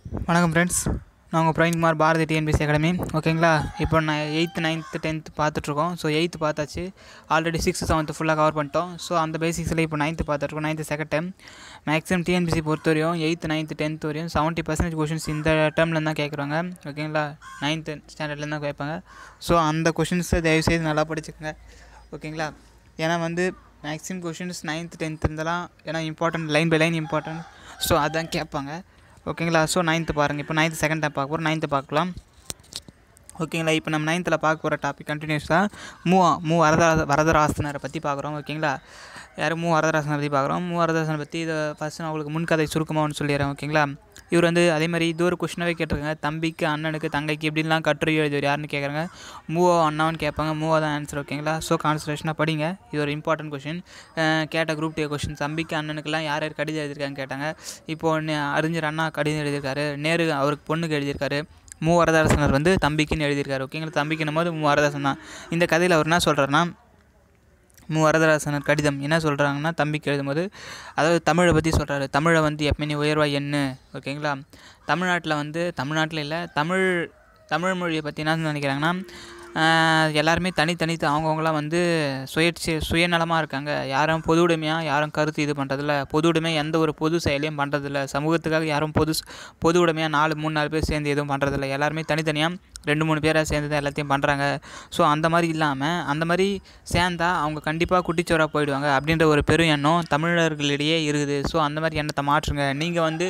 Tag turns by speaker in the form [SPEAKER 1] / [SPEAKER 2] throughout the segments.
[SPEAKER 1] வணக்கம் ஃப்ரெண்ட்ஸ் நான் உங்கள் பிரவீன்குமார் பாரதி டிஎன்பிசி அகாடமி ஓகேங்களா இப்போ நான் எயித்து நைன்த்து டென்த்து பார்த்துட்ருக்கோம் ஸோ எயித்து பார்த்தாச்சு ஆல்ரெடி சிக்ஸ்த்து செவன்த்து ஃபுல்லாக கவர் பண்ணிட்டோம் ஸோ அந்த பேசிக்ஸில் இப்போ நைன்த்து பார்த்துட்ருக்கோம் ninth second time maximum TNPSC பொறுத்த வரையும் எயித்து நைன்த்து டென்த் வரையும் செவன்ட்டி பர்சன்டேஜ் கொஷின்ஸ் இந்த டேர்மில் தான் கேட்குறாங்க ஓகேங்களா நைன்த்து ஸ்டாண்டர்டில் தான் கேட்பாங்க ஸோ அந்த கொஷின்ஸை தயவுசெய்து நல்லா படிச்சுக்கோங்க ஓகேங்களா ஏன்னா வந்து மேக்ஸிமம் கொஷின்ஸ் நைன்த்து டென்த் இருந்தெல்லாம் ஏன்னா important line by line important so அதான் கேட்பாங்க ஓகேங்களா ஸோ நைன்த்து பாருங்கள் இப்போ நைன்த்து செகண்ட் டைம் பார்க்க போகிறோம் நைன்த்து பார்க்கலாம் ஓகேங்களா இப்போ நம்ம நைன்த்தில் பார்க்க போகிற டாபிக் கண்டினியூஸாக மூ மூ வரதரா வரதராசனரை பற்றி பார்க்குறோம் ஓகேங்களா யார் மூ வரதராசனை பற்றி பார்க்குறோம் மூ வரதராசனை பற்றி இதை ஃபஸ்ட்டு நான் உங்களுக்கு முன்கதை சுருக்கமாக ஒன்று சொல்லிடுறேன் ஓகேங்களா இவர் வந்து அதே மாதிரி இது ஒரு கொஷினாகவே கேட்டிருக்காங்க தம்பிக்கு அண்ணனுக்கு தங்கைக்கு எப்படின்லாம் கட்டுரை எழுதியவர் யாருன்னு கேட்குறாங்க மூவோ அண்ணான்னு கேட்பாங்க மூவோ தான் ஆன்சர் ஓகேங்களா ஸோ கான்சன்ட்ரேஷனாக படிங்க இது ஒரு இம்பார்ட்டன்ட் கொஷின் கேட்ட குரூப் டே கொஷின் தம்பிக்கு அண்ணனுக்கெல்லாம் யார் யார் கடிதம் எழுதியிருக்காங்க கேட்டாங்க இப்போது அறிஞர் அண்ணா கடிதம் எழுதியிருக்காரு நேரு அவருக்கு பொண்ணுக்கு எழுதியிருக்காரு மூ வரதராசனர் வந்து தம்பிக்குன்னு எழுதியிருக்காரு ஓகேங்களா தம்பிக்குன்னும் போது மூ வரதராசன் தான் இந்த கதையில் அவர் என்ன சொல்கிறாருன்னா மு வரதராசனர் கடிதம் என்ன சொல்கிறாங்கன்னா தம்பிக்கு எழுதும்போது அதாவது தமிழை பற்றி சொல்கிறாரு தமிழை வந்து எப்போ நீ உயர்வா என்ன ஓகேங்களா தமிழ்நாட்டில் வந்து தமிழ்நாட்டில் இல்லை தமிழ் தமிழ் மொழியை பற்றி என்ன நினைக்கிறாங்கன்னா எல்லாருமே தனித்தனி அவங்கவுங்களாம் வந்து சுயேட்சை சுயநலமாக இருக்காங்க யாரும் பொது உடைமையாக யாரும் கருத்து இது பண்ணுறதில்ல பொது உடைமை எந்த ஒரு பொது செயலையும் பண்ணுறதில்ல சமூகத்துக்காக யாரும் பொது பொது உடைமையாக நாலு மூணு நாலு பேர் சேர்ந்து எதுவும் பண்ணுறதில்ல எல்லாருமே தனித்தனியாக ரெண்டு மூணு பேராக சேர்ந்து தான் எல்லாத்தையும் பண்ணுறாங்க ஸோ அந்த மாதிரி இல்லாமல் அந்த மாதிரி சேர்ந்தா அவங்க கண்டிப்பாக குட்டிச்சோராக போயிடுவாங்க அப்படின்ற ஒரு பெரும் எண்ணம் தமிழர்களிடையே இருக்குது ஸோ அந்த மாதிரி எண்ணத்தை மாற்றுங்க நீங்கள் வந்து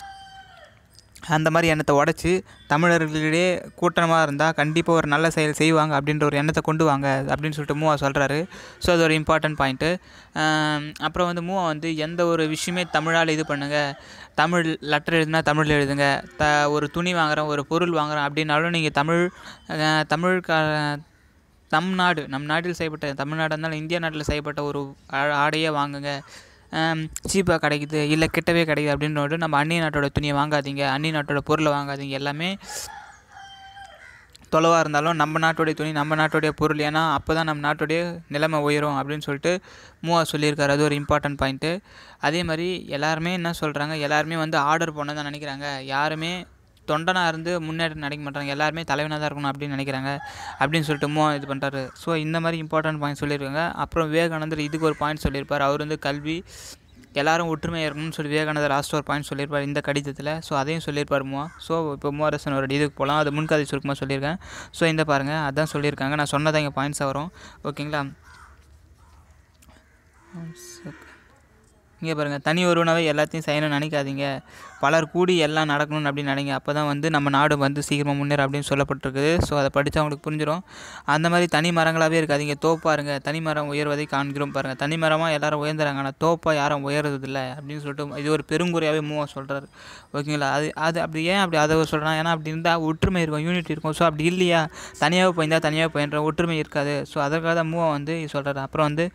[SPEAKER 1] அந்த மாதிரி எண்ணத்தை உடச்சி தமிழர்களிடையே கூட்டமாக இருந்தால் கண்டிப்பாக ஒரு நல்ல செயல் செய்வாங்க அப்படின்ற ஒரு எண்ணத்தை கொண்டு வாங்க அப்படின்னு சொல்லிட்டு மூவா சொல்கிறாரு ஸோ அது ஒரு இம்பார்ட்டன்ட் பாயிண்ட்டு அப்புறம் வந்து மூவா வந்து எந்த ஒரு விஷயமே தமிழால் இது பண்ணுங்கள் தமிழ் லெட்டர் எழுதுனா தமிழில் எழுதுங்க த ஒரு துணி வாங்குகிறோம் ஒரு பொருள் வாங்குகிறோம் அப்படின்னாலும் நீங்கள் தமிழ் தமிழ் க நம் நாடு நம் நாட்டில் செய்யப்பட்ட தமிழ்நாடு இருந்தாலும் இந்தியா நாட்டில் செய்யப்பட்ட ஒரு ஆடையே வாங்குங்க சீப்பாக கிடைக்குது இல்லை கிட்டவே கிடைக்குது அப்படின்னோடு நம்ம அந்நிய நாட்டோட துணியை வாங்காதீங்க அந்நிய நாட்டோட பொருளை வாங்காதீங்க எல்லாமே தொலைவாக இருந்தாலும் நம்ம நாட்டுடைய துணி நம்ம நாட்டுடைய பொருள் ஏன்னா அப்போ தான் நம்ம நாட்டுடைய நிலைமை உயரும் அப்படின்னு சொல்லிட்டு மூவா சொல்லியிருக்காரு அது ஒரு இம்பார்ட்டன்ட் பாயிண்ட்டு அதே மாதிரி எல்லாருமே என்ன சொல்கிறாங்க எல்லாருமே வந்து ஆர்டர் பண்ண தான் நினைக்கிறாங்க யாருமே தொண்டனாக இருந்து முன்னேற்றம் நினைக்க மாட்டாங்க எல்லாருமே தலைவனாக தான் இருக்கணும் அப்படின்னு நினைக்கிறாங்க அப்படின்னு சொல்லிட்டு மூவா இது பண்ணுறாரு ஸோ இந்த மாதிரி இம்பார்ட்டன்ட் பாயிண்ட் சொல்லியிருக்காங்க அப்புறம் விவேகானந்தர் இதுக்கு ஒரு பாயிண்ட் சொல்லியிருப்பார் அவர் வந்து கல்வி எல்லாரும் ஒற்றுமையாக இருக்கணும்னு சொல்லி விவேகானந்தர் லாஸ்ட் ஒரு பாயிண்ட் சொல்லியிருப்பார் இந்த கடிதத்தில் ஸோ அதையும் சொல்லியிருப்பார் மூவா ஸோ இப்போ மூவரசனோட இதுக்கு போகலாம் அது முன்கதை சுருக்கமாக சொல்லியிருக்கேன் ஸோ இந்த பாருங்கள் அதான் சொல்லியிருக்காங்க நான் சொன்னதான் இங்கே பாயிண்ட்ஸாக வரும் ஓகேங்களா இங்கே பாருங்கள் தனி ஒருவனாவே எல்லாத்தையும் செய்யணும்னு நினைக்காதீங்க பலர் கூடி எல்லாம் நடக்கணும்னு அப்படின்னு நினைங்க அப்போ தான் வந்து நம்ம நாடு வந்து சீக்கிரமாக முன்னேற அப்படின்னு சொல்லப்பட்டிருக்குது ஸோ அதை படித்தா அவங்களுக்கு புரிஞ்சிடும் அந்த மாதிரி தனி மரங்களாகவே இருக்காதிங்க தோப்பாருங்க தனி மரம் உயர்வதை காண்கிறோம் பாருங்கள் தனி மரமாக எல்லாரும் உயர்ந்துறாங்க ஆனால் தோப்பாக யாரும் உயர்றதில்லை அப்படின்னு சொல்லிட்டு இது ஒரு பெருங்குறையாகவே மூவா சொல்கிறாரு ஓகேங்களா அது அது அப்படி ஏன் அப்படி அதை சொல்கிறான் ஏன்னா அப்படி இருந்தால் ஒற்றுமை இருக்கும் யூனிட் இருக்கும் ஸோ அப்படி இல்லையா தனியாக போயிருந்தால் தனியாக போயின்ற ஒற்றுமை இருக்காது ஸோ அதற்காக தான் மூவா வந்து சொல்கிறாரு அப்புறம் வந்து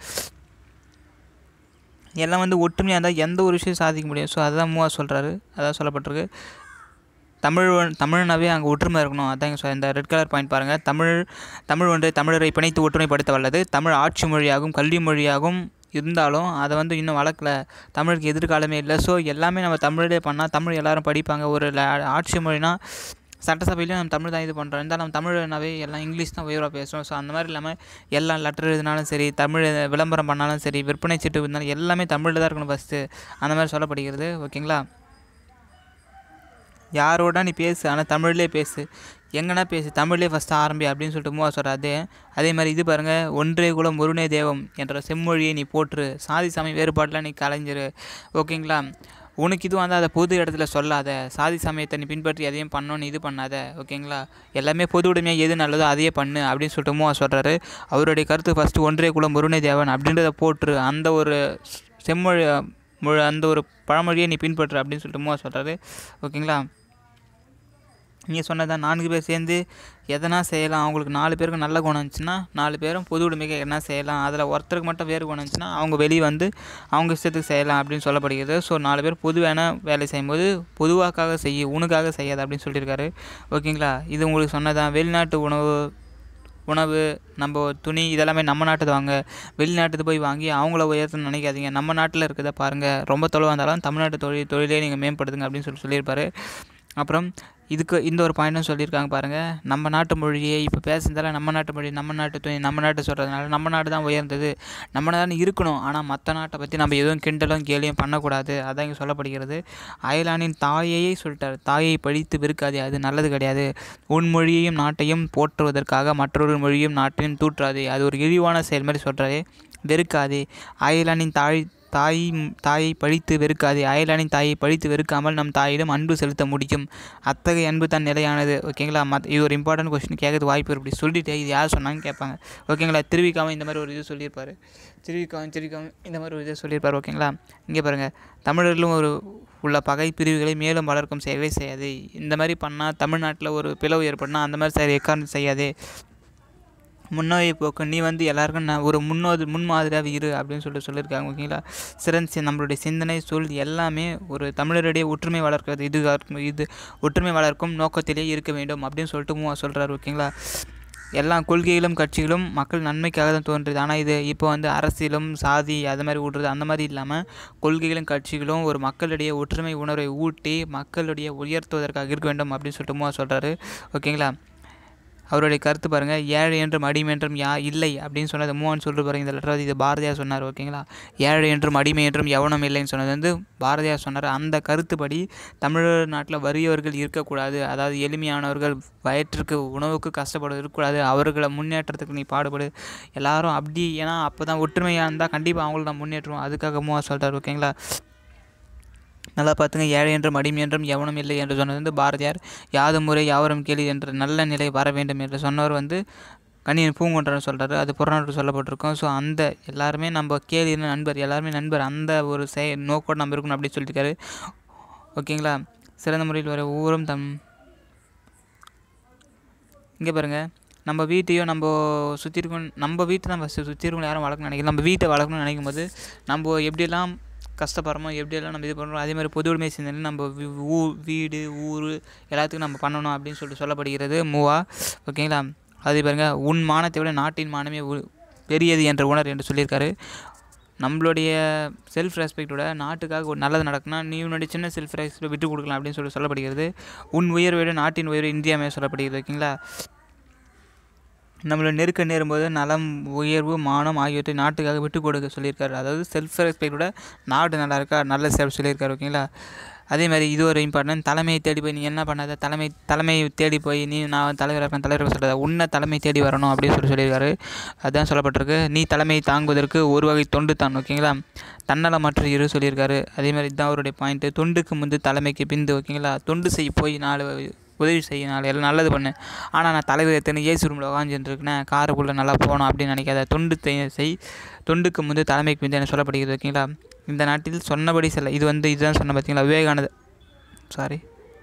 [SPEAKER 1] எல்லாம் வந்து ஒற்றுமையாக இருந்தால் எந்த ஒரு விஷயம் சாதிக்க முடியும் ஸோ அதுதான் மூவா சொல்கிறாரு அதான் சொல்லப்பட்டிருக்கு தமிழ் தமிழ்னாவே அங்கே ஒற்றுமை இருக்கணும் அதான் சொல் இந்த ரெட் கலர் பாயிண்ட் பாருங்கள் தமிழ் தமிழ் ஒன்று தமிழரை பிணைத்து ஒற்றுமைப்படுத்த வல்லது தமிழ் ஆட்சி மொழியாகவும் கல்வி மொழியாகவும் இருந்தாலும் அதை வந்து இன்னும் வளர்க்கல தமிழுக்கு எதிர்காலமே இல்லை ஸோ எல்லாமே நம்ம தமிழிலே பண்ணால் தமிழ் எல்லோரும் படிப்பாங்க ஒரு ஆட்சி மொழினா சட்டசபையிலையும் நம்ம தமிழ் தான் இது பண்ணுறோம் இருந்தாலும் நம்ம தமிழ்னாவே எல்லாம் இங்கிலீஷ் தான் உயர்வாக பேசுகிறோம் ஸோ அந்த மாதிரி இல்லாமல் எல்லாம் லெட்டர் எழுதினாலும் சரி தமிழ் விளம்பரம் பண்ணாலும் சரி விற்பனை சீட்டு இருந்தாலும் எல்லாமே தமிழில் தான் இருக்கணும் ஃபஸ்ட்டு அந்த மாதிரி சொல்லப்படுகிறது ஓகேங்களா யாரோட நீ பேசு ஆனால் தமிழ்லேயே பேசு எங்கன்னா பேசு தமிழ்லேயே ஃபஸ்ட்டு ஆரம்பி அப்படின்னு சொல்லிட்டு மூவா சொல்கிற அதே அதே மாதிரி இது பாருங்கள் ஒன்றே குலம் ஒருணே தேவம் என்ற செம்மொழியை நீ போற்று சாதி சமய வேறுபாட்டெலாம் நீ கலைஞ்சிரு ஓகேங்களா உனக்கு இது வந்து அதை பொது இடத்துல சொல்லாத சாதி சமயத்தை நீ பின்பற்றி எதையும் பண்ணணும்னு இது பண்ணாத ஓகேங்களா எல்லாமே பொது உடைமையாக எது நல்லதோ அதையே பண்ணு அப்படின்னு சொல்லிட்டு மூவா சொல்கிறாரு அவருடைய கருத்து ஃபஸ்ட்டு ஒன்றே குலம் ஒருணை தேவன் அப்படின்றத போற்று அந்த ஒரு செம்மொழி மொழி அந்த ஒரு பழமொழியை நீ பின்பற்று அப்படின்னு சொல்லிட்டு மூவா சொல்கிறாரு ஓகேங்களா நீங்கள் சொன்னதான் நான்கு பேர் சேர்ந்து எதனா செய்யலாம் அவங்களுக்கு நாலு பேருக்கு நல்ல குணம் இருந்துச்சுன்னா நாலு பேரும் பொது உடைமைக்கு என்ன செய்யலாம் அதில் ஒருத்தருக்கு மட்டும் வேறு குணம் இருந்துச்சுன்னா அவங்க வெளியே வந்து அவங்க இஷ்டத்துக்கு செய்யலாம் அப்படின்னு சொல்லப்படுகிறது ஸோ நாலு பேர் பொதுவான வேலை செய்யும்போது பொதுவாக்காக செய்ய உனக்காக செய்யாது அப்படின்னு சொல்லியிருக்காரு ஓகேங்களா இது உங்களுக்கு சொன்னதான் வெளிநாட்டு உணவு உணவு நம்ம துணி இதெல்லாமே நம்ம நாட்டுது வாங்க வெளிநாட்டுக்கு போய் வாங்கி அவங்கள உயர்த்தணும்னு நினைக்காதீங்க நம்ம நாட்டில் இருக்கிறத பாருங்கள் ரொம்ப தொலைவாக இருந்தாலும் தமிழ்நாட்டு தொழில் தொழிலே நீங்கள் மேம்படுத்துங்க அப்படின்னு சொல்லி சொல்லியிருப்பாரு அப்புறம் இதுக்கு இந்த ஒரு பாயிண்ட்டும் சொல்லியிருக்காங்க பாருங்கள் நம்ம நாட்டு மொழியை இப்போ பேசுனதால நம்ம நாட்டு மொழி நம்ம நாட்டு துணி நம்ம நாட்டு சொல்கிறதுனால நம்ம நாடு தான் உயர்ந்தது நம்ம தான் இருக்கணும் ஆனால் மற்ற நாட்டை பற்றி நம்ம எதுவும் கிண்டலும் கேலியும் பண்ணக்கூடாது அதான் இங்கே சொல்லப்படுகிறது அயலானின் தாயையே சொல்லிட்டார் தாயை படித்து வெறுக்காதே அது நல்லது கிடையாது உன் மொழியையும் நாட்டையும் போற்றுவதற்காக மற்றொரு மொழியும் நாட்டையும் தூற்றாதே அது ஒரு இழிவான செயல் மாதிரி சொல்கிறாரே வெறுக்காதே அயலானின் தாய் தாய் தாயை பழித்து வெறுக்காதே அயலானின் தாயை பழித்து வெறுக்காமல் நம் தாயிடம் அன்பு செலுத்த முடியும் அத்தகைய அன்பு தான் நிலையானது ஓகேங்களா மத் இது ஒரு இம்பார்ட்டன்ட் கொஸ்டின் கேட்கறது வாய்ப்பு இருக்கு. இப்படி சொல்லிட்டு இது யார் சொன்னாங்க கேட்பாங்க ஓகேங்களா திருவிக்காம இந்த மாதிரி ஒரு இது சொல்லியிருப்பார் திருவிக்காம திருவிக்காம இந்த மாதிரி ஒரு இது சொல்லியிருப்பார் ஓகேங்களா இங்கே பாருங்கள் தமிழர்களும் ஒரு உள்ள பகை பிரிவுகளை மேலும் வளர்க்கும் செயலை செய்யாது இந்த மாதிரி பண்ணால் தமிழ்நாட்டில் ஒரு பிளவு ஏற்படனா அந்த மாதிரி செயல் எக்காரணம் செய்யாதே முன்னோயை போக்கு நீ வந்து எல்லாருக்கும் நான் ஒரு முன்னோது முன்மாதிரியாக இரு அப்படின்னு சொல்லிட்டு சொல்லியிருக்காங்க ஓகேங்களா சிறந்த சி- நம்மளுடைய சிந்தனை சொல் எல்லாமே ஒரு தமிழருடைய ஒற்றுமை வளர்க்கிறது இது இது ஒற்றுமை வளர்க்கும் நோக்கத்திலே இருக்க வேண்டும் அப்படின்னு சொல்லிட்டு மூவா சொல்கிறாரு ஓகேங்களா எல்லா கொள்கைகளும் கட்சிகளும் மக்கள் நன்மைக்காக தான் தோன்றுது ஆனால் இது இப்போ வந்து அரசியலும் சாதி அது மாதிரி விட்றது அந்த மாதிரி இல்லாமல் கொள்கைகளும் கட்சிகளும் ஒரு மக்களுடைய ஒற்றுமை உணர்வை ஊட்டி மக்களுடைய உயர்த்துவதற்காக இருக்க வேண்டும் அப்படின்னு சொல்லிட்டு மூவா சொல்கிறாரு ஓகேங்களா அவருடைய கருத்து பாருங்கள் ஏழை என்றும் அடிமை என்றும் யா இல்லை அப்படின்னு சொன்னது மூவன் சொல்லிட்டு பாருங்க இந்த லெட்டர் இது பாரதியார் சொன்னார் ஓகேங்களா ஏழை என்றும் அடிமை என்றும் எவனும் இல்லைன்னு சொன்னது வந்து பாரதியார் சொன்னார் அந்த கருத்துப்படி தமிழ்நாட்டில் வறியவர்கள் இருக்கக்கூடாது அதாவது எளிமையானவர்கள் வயிற்றுக்கு உணவுக்கு கஷ்டப்பட இருக்கக்கூடாது அவர்களை முன்னேற்றத்துக்கு நீ பாடுபடு எல்லாரும் அப்படி ஏன்னா அப்போ தான் ஒற்றுமையாக இருந்தால் கண்டிப்பாக அவங்கள நான் முன்னேற்றுவோம் அதுக்காக மூவா சொல்லிட்டார் ஓகேங்களா நல்லா பார்த்துங்க ஏழை என்றும் அடிமை என்றும் எவனும் இல்லை என்று சொன்னது வந்து பாரதியார் யாதும் முறை யாவரும் கேளு என்ற நல்ல நிலை வர வேண்டும் என்று சொன்னவர் வந்து கணியன் பூங்குன்றன்னு சொல்கிறாரு அது புறநானூறு சொல்லப்பட்டிருக்கும் ஸோ அந்த எல்லாருமே நம்ம கேளின நண்பர் எல்லாருமே நண்பர் அந்த ஒரு செய நோக்கோடு நம்ம இருக்கணும் அப்படின்னு சொல்லியிருக்காரு ஓகேங்களா சிறந்த முறையில் வர ஊரும் தம் இங்கே பாருங்கள் நம்ம வீட்டையும் நம்ம சுற்றி இருக்கோம் நம்ம வீட்டை நம்ம சு சுற்றி இருக்கவங்க யாரும் வளர்க்கணும்னு நினைக்கல நம்ம வீட்டை வளர்க்கணும்னு நினைக்கும் போது நம்ம எப்படியெல்லாம் கஷ்டப்படுறோமோ எப்படியெல்லாம் நம்ம இது பண்ணுறோம் அதே மாதிரி பொது உடைமை சிந்தனை நம்ம வீ- ஊ வீடு ஊர் எல்லாத்துக்கும் நம்ம பண்ணணும் அப்படின்னு சொல்லிட்டு சொல்லப்படுகிறது மூவா ஓகேங்களா அதே பாருங்க உன் மானத்தை விட நாட்டின் மானமே உ- பெரியது என்ற உணர் என்று சொல்லியிருக்காரு நம்மளுடைய செல்ஃப் ரெஸ்பெக்டோட நாட்டுக்காக ஒரு நல்லது நடக்குன்னா நீ உன்னுடைய சின்ன செல்ஃப் ரெஸ்பெக்ட் விட்டு கொடுக்கலாம் அப்படின்னு சொல்லி சொல்லப்படுகிறது உன் உயர்வை விட நாட்டின் உயர்வு இந்தியாமே சொல்லப்படுகிறது ஓகேங்களா நம்மளை நெருக்க நேரும்போது நலம் உயர்வு மானம் ஆகியவற்றை நாட்டுக்காக விட்டு கொடுக்க சொல்லியிருக்காரு அதாவது செல்ஃப் ரெஸ்பெக்டோட நாடு நல்லா இருக்கா நல்ல செல்ஃப் சொல்லியிருக்காரு ஓகேங்களா அதே மாதிரி இது ஒரு இம்பார்ட்டன்ட் தலைமையை தேடி போய் நீ என்ன பண்ணாத தலைமை தலைமையை தேடி போய் நீ நான் தலைவராக இருக்கேன் தலைவர் சொல்கிறத உன்னை தலைமை தேடி வரணும் அப்படின்னு சொல்லி சொல்லியிருக்காரு அதுதான் சொல்லப்பட்டிருக்கு நீ தலைமையை தாங்குவதற்கு ஒரு வகை தொண்டு தான் ஓகேங்களா தன்னலமற்ற இரு சொல்லியிருக்காரு அதே மாதிரி இதுதான் அவருடைய பாயிண்ட்டு தொண்டுக்கு முந்து தலைமைக்கு பிந்து ஓகேங்களா தொண்டு செய்ய போய் நாலு உதவி செய்ய நாலு எல்லாம் நல்லது பண்ணு ஆனால் நான் தலைவர் எத்தனை ஏசி ரூமில் உட்காந்துருக்கேன் காருக்குள்ளே நல்லா போகணும் அப்படின்னு நினைக்காத தொண்டு செய்- செய் தொண்டுக்கு முந்து தலைமைக்கு பிந்து என சொல்லப்படுகிறது ஓகேங்களா இந்த நாட்டில் சொன்னபடி செல்ல இது வந்து இதுதான் சொன்ன பார்த்தீங்களா விவேகானந்த சாரி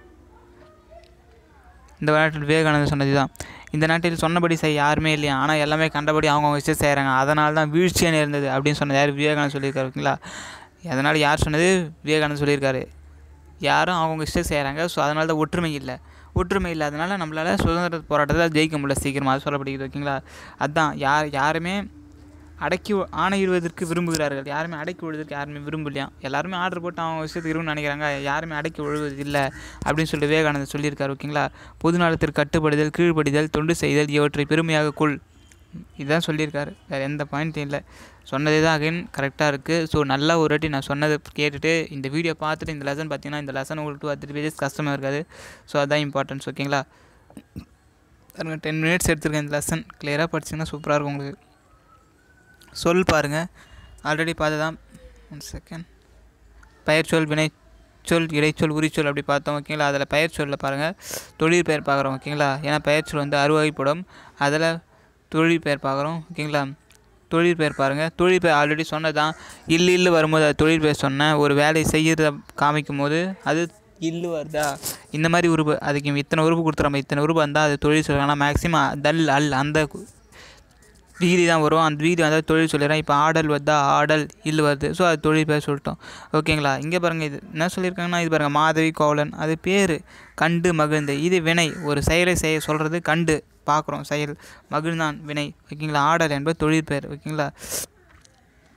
[SPEAKER 1] இந்த நாட்டில் விவேகானந்தர் சொன்னது தான் இந்த நாட்டில் சொன்னபடி செய்ய யாருமே இல்லையா ஆனால் எல்லாமே கண்டபடி அவங்கவுங்க விஷயம் செய்கிறாங்க அதனால தான் வீழ்ச்சியாக நேர்ந்தது அப்படின்னு சொன்னது யார் விவேகானந்தர் சொல்லியிருக்காரு ஓகேங்களா அதனால் யார் சொன்னது விவேகானந்தர் சொல்லியிருக்காரு யாரும் அவங்கவுங்க இஷ்டம் செய்கிறாங்க ஸோ அதனால தான் ஒற்றுமை இல்லை ஒற்றுமை இல்லாதனால நம்மளால் சுதந்திர போராட்டத்தில் ஜெயிக்க முடியல சீக்கிரமாக அது சொல்லப்படுகிறது ஓகேங்களா அதுதான் யார் யாருமே அடக்கி ஒ- ஆணையிடுவதற்கு விரும்புகிறார்கள் யாருமே அடக்கி விடுவதற்கு யாருமே விரும்பலையா எல்லாருமே ஆர்டர் போட்டு அவங்க விஷயத்துக்கு இருக்குன்னு நினைக்கிறாங்க யாருமே அடக்கி விழுவது இல்லை அப்படின்னு சொல்லிட்டு விவேகானந்தர் சொல்லியிருக்காரு ஓகேங்களா பொது நலத்திற்கு கட்டுப்படுதல் கீழ்ப்படிதல் தொண்டு செய்தல் இவற்றை பெருமையாக கொள் இதுதான் சொல்லியிருக்காரு வேறு எந்த பாயிண்ட்டும் இல்லை சொன்னதே தான் அகைன் கரெக்டாக இருக்குது ஸோ நல்லா ஒரு வாட்டி நான் சொன்னதை கேட்டுட்டு இந்த வீடியோ பார்த்துட்டு இந்த லெசன் பார்த்தீங்கன்னா இந்த லெசன் உங்களுக்கு டூ த்ரீ பேஜஸ் கஷ்டமாக இருக்காது ஸோ அதான் இம்பார்ட்டன்ஸ் ஓகேங்களா பாருங்க டென் மினிட்ஸ் எடுத்திருக்கேன் இந்த லெசன் கிளியராக படிச்சிங்கன்னா சூப்பராக இருக்கும் உங்களுக்கு சொல் பாருங்கள் ஆல்ரெடி பார்த்ததான் ஒன் செகண்ட் பெயர்ச்சொல் வினைச்சொல் இடைச்சொல் உரிச்சொல் அப்படி பார்த்தோம் ஓகேங்களா அதில் பெயர்ச்சொல்லில் பாருங்கள் தொழில் பெயர் பார்க்குறோம் ஓகேங்களா ஏன்னா பெயர்ச்சொல் வந்து அறுவகைப்படும் அதில் தொழில் பெயர் பார்க்குறோம் ஓகேங்களா தொழில் பெயர் பாருங்கள் தொழில் பெயர் ஆல்ரெடி சொன்னதான் இல்லு இல்லு வரும்போது அது தொழில் பெயர் சொன்னேன் ஒரு வேலையை செய்கிறத காமிக்கும் போது அது இல்லு வருதா இந்த மாதிரி உறுப்பு அதுக்கு இத்தனை உறுப்பு கொடுத்துறோம் இத்தனை உறுப்பு வந்தால் அது தொழில் சொல்லுவாங்க ஆனால் மேக்ஸிமம் தல் அல் அந்த கு- டிகிரி தான் வரும் அந்த டிகிரி வந்தால் தொழில் சொல்லிடுறேன் இப்போ ஆடல் வருதா ஆடல் இல் வருது ஸோ அது தொழில் பேர் சொல்லிட்டோம் ஓகேங்களா இங்கே பாருங்கள் இது என்ன சொல்லியிருக்காங்கன்னா இது பாருங்கள் மாதவி கோவலன் அது பேர் கண்டு மகிழ்ந்து இது வினை ஒரு செயலை செய்ய சொல்கிறது கண்டு பார்க்குறோம் செயல் மகிழ்ந்தான் வினை ஓகேங்களா ஆடல் என்பது தொழில் பெயர் ஓகேங்களா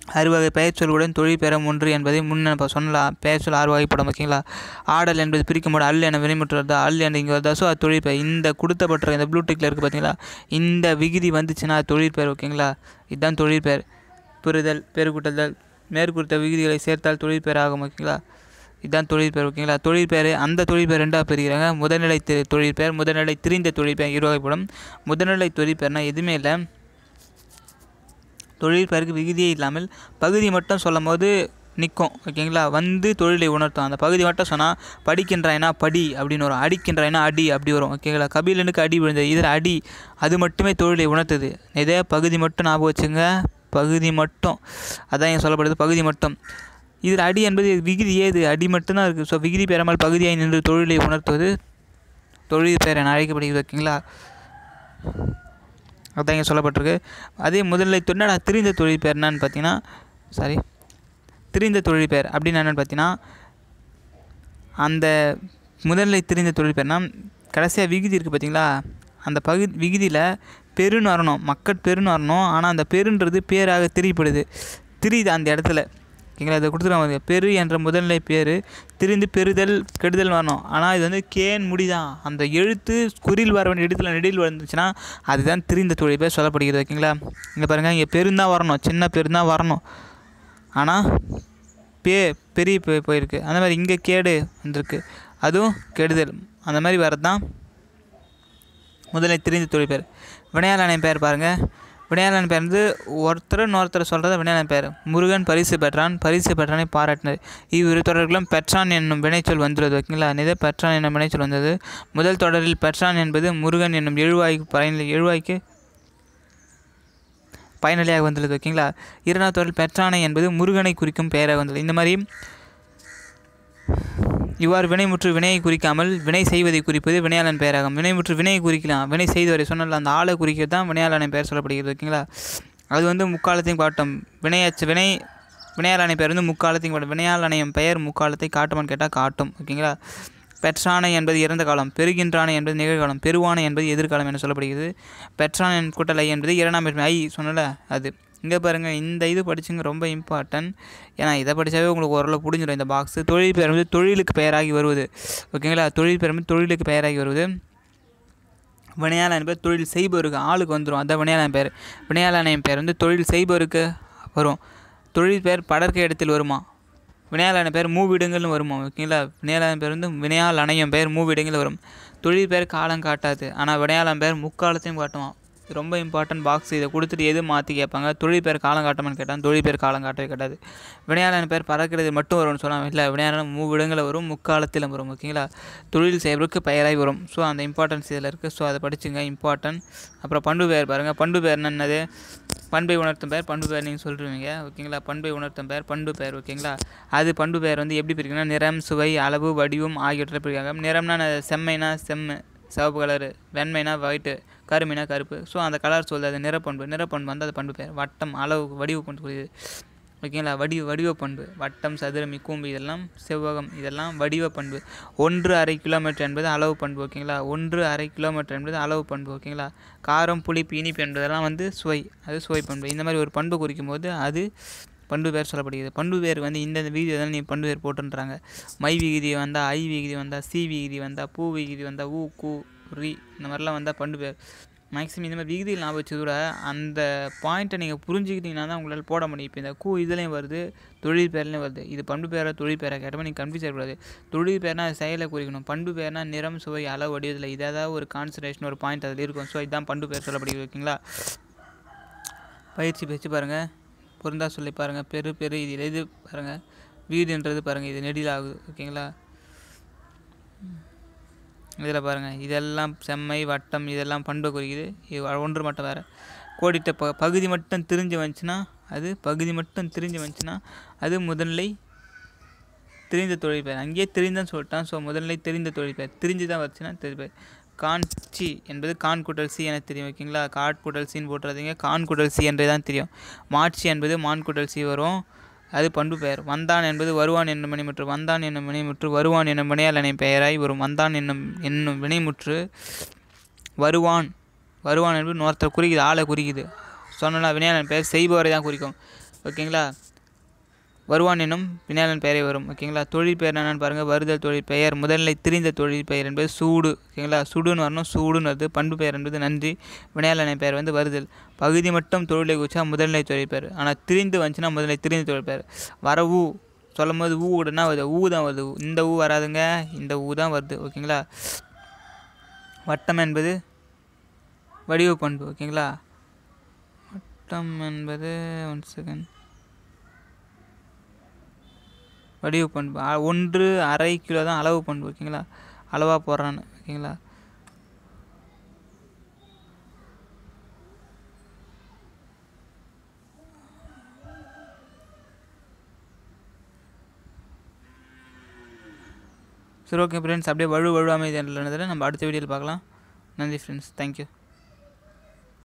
[SPEAKER 1] அறுவகை பெயர் சொல்லுடன் தொழில் பெறம் ஒன்று என்பதை முன்ன இப்போ சொல்லலாம் பெயர் சொல் ஆறு வகைப்படும் ஓகேங்களா ஆடல் என்பது பிரிக்கும்போது அல் என வினைமுற்று வருதா அல் என இங்கே வருதா ஸோ அது தொழில் பெயர் இந்த கொடுத்தப்பட்ட இந்த ப்ளூடிக்கில் இருக்குது பார்த்தீங்களா இந்த விகுதி வந்துச்சுன்னா அது தொழில் பெயர் ஓகேங்களா இதுதான் தொழில் பெயர் புரிதல் பெருக்குட்டல் மேற்குறித்த விகுதிகளை சேர்த்தால் தொழில் பெயர் ஆகும் ஓகேங்களா இதுதான் தொழில் பெயர் ஓகேங்களா தொழில் பெயர் அந்த தொழில் பெயர் ரெண்டாக பிரிக்கிறாங்க முதல்நிலை தி- தொழில் பெயர் முதல்நிலை திரிந்த தொழில் பெயர் இரு வகைப்படும் முதல்நிலை தொழில் பெயர்னா எதுவுமே இல்லை தொழில் பெயருக்கு விகுதியே இல்லாமல் பகுதி மட்டும் சொல்லும் போது நிற்கும் ஓகேங்களா வந்து தொழிலை உணர்த்தும் அந்த பகுதி மட்டும் சொன்னால் படிக்கின்றாய்னா படி அப்படின்னு வரும் அடிக்கின்றாய்னா அடி அப்படி வரும் ஓகேங்களா கபிலனுக்கு அடி விழுந்தது இதில் அடி அது மட்டுமே தொழிலை உணர்த்துது இதே பகுதி மட்டும் ஞாபகம் வச்சுங்க பகுதி மட்டும் அதான் இங்க சொல்லப்படுது பகுதி மட்டும் இதில் அடி என்பது விகுதி ஏது அடி மட்டும்தான் இருக்குது ஸோ விகுதி பெறாமல் பகுதியாய் நின்று தொழிலை உணர்த்துவது தொழில் பெயர் என அழைக்கப்படுகிறது ஓகேங்களா அதான் இங்கே சொல்லப்பட்டிருக்கு அதே முதல்ல தொண்டடா திரிந்த தொழில் பேர் என்னன்னு பார்த்தீங்கன்னா சாரி திரிந்த தொழில் பேர் அப்படின்னு என்னென்னு பார்த்தீங்கன்னா அந்த முதல்ல திரிந்த தொழில் பேர்னா கடைசியாக விகுதி இருக்குது பார்த்தீங்களா அந்த பகு விகுதியில் பெருன்னு வரணும் மக்கட் பெருன்னு வரணும் ஆனால் அந்த பெருன்றது பேராக திரிப்படுது திரியுது அந்த இடத்துல ஓகேங்களா இதை கொடுத்துருவாங்க பெரு என்ற முதல்நிலை பேர் திரிந்து பெறுதல் கெடுதல் வரணும் ஆனால் இது வந்து கேன் முடிதான் அந்த எழுத்து குறில் வர வேண்டிய இடத்துல நெடில் வந்துச்சுன்னா அதுதான் திரிந்த தொழில் பேர் சொல்லப்படுகிறது ஓகேங்களா இங்கே பாருங்கள் இங்கே பெருந்தான் வரணும் சின்ன பெருந்தான் வரணும் ஆனால் பே பெரிய பே போயிருக்கு அந்த மாதிரி இங்கே கேடு வந்திருக்கு அதுவும் கெடுதல் அந்த மாதிரி வரது தான் முதலில் தெரிந்த தொழில் பேர் வினையாளனை பேர் பாருங்கள் வினையாளன் பேர் வந்து ஒருத்தர் இன்னொருத்தர் சொல்கிறத வினையாளன் பேர் முருகன் பரிசு பெற்றான் பரிசு பெற்றானை பாராட்டினர் இவ்விரு தொடர்களும் பெற்றான் என்னும் வினைச்சொல் வந்துள்ளது ஓகேங்களா நிதை பெற்றான் என்னும் வினைச்சொல் வந்தது முதல் தொடரில் பெற்றான் என்பது முருகன் என்னும் எழுவாய்க்கு பயனில் எழுவாய்க்கு பயனிலையாக வந்துள்ளது ஓகேங்களா இரண்டாவது தொடரில் பெற்றானை என்பது முருகனை குறிக்கும் பெயராக வந்துள்ளது இந்த மாதிரி இவ்வாறு வினைமுற்று வினையை குறிக்காமல் வினை செய்வதை குறிப்பது வினையாளன் பெயராகும் வினைமுற்று வினையை குறிக்கலாம் வினை செய்தவரை சொன்னல அந்த ஆளை குறிக்கிறது தான் வினையாளனை பெயர் சொல்லப்படுகிறது ஓகேங்களா அது வந்து முக்காலத்தையும் காட்டும் வினையச்சு வினை வினையாளனை பெயர் வந்து முக்காலத்தையும் காட்டும் வினையாளனையும் பெயர் முக்காலத்தை காட்டுமான்னு கேட்டால் காட்டும் ஓகேங்களா பெற்றானை என்பது இறந்த காலம் பெறுகின்றானை என்பது நிகழ்காலம் பெறுவானை என்பது எதிர்காலம் என சொல்லப்படுகிறது பெற்றான் என் கூட்டல் ஐ என்பது இரண்டாம் வேற்றுமை ஐ சொன்னல அது இங்கே பாருங்கள் இந்த இது படிச்சுங்க ரொம்ப இம்பார்ட்டன்ட் ஏன்னா இதை படித்தாவே உங்களுக்கு ஓரளவு புரிஞ்சிடும் இந்த பாக்ஸு தொழில் பெயர் வந்து தொழிலுக்கு பெயராகி வருவது ஓகேங்களா தொழில் பெயர் வந்து தொழிலுக்கு பெயராகி வருவது வினையாளன் என்பது தொழில் செய்பவருக்கு ஆளுக்கு வந்துடும் அதான் வினையாளன் பெயர் வினையாளனின் பெயர் வந்து தொழில் செய்பவருக்கு வரும் தொழில் பெயர் படர்க்க இடத்தில் வருமா வினையாளன பேர் மூவிடங்கள்னு வருமா ஓகேங்களா வினையாளன் பேர் வந்து வினையால் அணையம் பேர் மூவிடங்கள் வரும் தொழில் பேர் காலம் காட்டாது ஆனால் வினையாளன் பேர் முக்காலத்தையும் காட்டுவான் இது ரொம்ப இம்பார்ட்டன்ட் பாக்ஸ் இதை கொடுத்துட்டு எது மாற்றி கேட்பாங்க தொழில் பேர் காலம் காட்டமான்னு கேட்டான் தொழில் பேர் காலம் காட்டவே கேட்டாது வினையாளன் பேர் பறக்கிறது மட்டும் வரும்னு சொன்னாங்க இல்லை வினையாளன் மூவிடங்களில் வரும் முக்காலத்திலும் வரும் ஓகேங்களா தொழில் செய்வதற்கு பெயராய் வரும் ஸோ அந்த இம்பார்ட்டன்ஸ் இதில் இருக்குது ஸோ அதை படிச்சுங்க இம்பார்ட்டன்ட் அப்புறம் பண்பு பெயர் பாருங்கள் பண்பு பெயர் என்னது பண்பை உணர்த்தும் பெயர் பண்பு பெயர் நீங்கள் சொல்லிருவீங்க ஓகேங்களா பண்பை உணர்த்தும் பெயர் பண்பு பெயர் ஓகேங்களா அது பண்பு பெயர் வந்து எப்படி பிரிக்கணும்னா நிறம் சுவை அளவு வடிவம் ஆகியவற்றை பிரிக்காங்க நிறம்னா ந- செம்மைனா செம்மு சிவப்பு கலரு வெண்மைனா ஒயிட்டு கருமைனா கருப்பு ஸோ அந்த கலர் சொல்லுது அது நிறப்பண்பு நிறப்பண்பு வந்து அது பண்பு பெயர் வட்டம் அளவு வடிவு பண்பு குறியுது ஓகேங்களா வடிவ வடிவ பண்பு வட்டம் சதுரம் இக்கூம்பு இதெல்லாம் செவ்வகம் இதெல்லாம் வடிவ பண்பு ஒன்று அரை கிலோமீட்டர் என்பது அளவு பண்பு ஓகேங்களா ஒன்று அரை கிலோமீட்டர் என்பது அளவு பண்பு ஓகேங்களா காரம் புளிப்பு இனிப்பு என்பதெல்லாம் வந்து சுவை அது சுவை பண்பு இந்த மாதிரி ஒரு பண்பு குறிக்கும் போது அது பண்பு பேர் சொல்லப்படுகிறது பண்பு பேர் வந்து இந்த விகிதி தான் நீ பண்பு பேர் போட்டுன்றாங்க மை விகிதி வந்தால் ஐ விகிதி வந்தால் சி விகிதி வந்தால் பூ விகிதி வந்தால் ஊ கு ரி இந்த மாதிரிலாம் வந்தால் பண்பு பேர் மேக்ஸிமம் இந்த மாதிரி விகிதியில் ஞாபகம் வச்சது கூட அந்த பாயிண்ட்டை நீங்கள் புரிஞ்சுக்கிட்டீங்கன்னா தான் உங்களால் போட முடியும் இப்போ இந்த கூ இதுலேயும் வருது தொழில் பேர்லேயும் வருது இது பண்பு பேரா தொழில் பேரா கேட்டപ്പോൾ நீங்கள் கன்ஃபியூஸ் ஆகக்கூடாது தொழில் பேர்னா அது செயலை குறிக்கணும் பண்பு பேர்னா நிறம் சுவை அளவு வடிவத்தில் இதாக ஒரு கான்சன்ட்ரேஷன் ஒரு பாயிண்ட் அதில் இருக்கும் ஸோ இதுதான் பண்பு பேர் சொல்லப்படுகிறது ஓகேங்களா பயிற்சி வச்சு பாருங்கள் பொருந்தா சொல்லி பாருங்கள் பெரு பெரு இது எது பாருங்கள் வீடுன்றது பாருங்கள் இது நெடில் ஆகுது ஓகேங்களா இதில் பாருங்கள் இதெல்லாம் செம்மை வட்டம் இதெல்லாம் பண்பு குறிக்குது இது ஒன்று மட்டும் வேறு கோடிட்ட ப பகுதி மட்டும் திரிஞ்சு வந்துச்சுன்னா அது பகுதி மட்டும் திரிஞ்சு வந்துச்சுன்னா அது முதல்நிலை தெரிந்த தொழில் பெயர் அங்கேயே தெரிந்தன்னு சொல்லிட்டான் ஸோ முதல்நிலை தெரிந்த தொழில் பெயர் திரிஞ்சு தான் வந்துச்சுன்னா தெரிஞ்ச பெயர் கான்சி என்பது கான் கூட்டல் சி என தெரியும் ஓகேங்களா காட் கூட்டல் சின்னு போட்டுறாதீங்க கான் கூட்டல் சி என்றே தான் தெரியும் மாட்சி என்பது மான் கூட்டல் சி வரும் அது பண்பு பெயர் வந்தான் என்பது வருவான் என்னும் வினைமுற்று வந்தான் என்னும் வினைமுற்று வருவான் என்னும் வினையாளனை பெயராய் வரும் வந்தான் என்னும் என்னும் வினைமுற்று வருவான் வருவான் என்பது இன்னொருத்தர் குறிக்குது ஆளை குறிக்குது சொன்னா வினையாளன் பெயர் செய்பவரை தான் குறிக்கும் ஓகேங்களா வருவான் எனும் வினையாளன் பெயரை வரும் ஓகேங்களா தொழில் பெயர் என்னன்னு பாருங்கள் வருதல் தொழில் பெயர் முதல்நிலை திரிந்த தொழில் பெயர் என்பது சூடு ஓகேங்களா சுடுன்னு வரணும் சூடுன்னு வருது பண்பு பெயர் என்பது நன்றி வினையாளனை பெயர் வந்து வருதல் பகுதி மட்டும் தொழிலை குறிச்சா முதல்நிலை தொழில் பெயர் ஆனால் திரிந்து வந்துச்சுன்னா முதல்நிலை திரிந்த தொழில் பெயர் வர ஊ சொல்லும் போது ஊ உடனே வருது ஊ தான் வருது இந்த ஊ வராதுங்க இந்த ஊ தான் வருது ஓகேங்களா வட்டம் என்பது வடிவ பண்பு ஓகேங்களா வட்டம் என்பது ஒன் செகண்ட் வடிவ பண்பு அ- ஒன்று அரை கிலோ தான் அளவு பண்பு ஓகேங்களா அளவாக போடுறான்னு ஓகேங்களா சரி ஓகே ஃப்ரெண்ட்ஸ் அப்படியே வலு வலு அமைதியில் நம்ம அடுத்த வீடியோவில் பார்க்கலாம் நன்றி ஃப்ரெண்ட்ஸ் தேங்க்யூ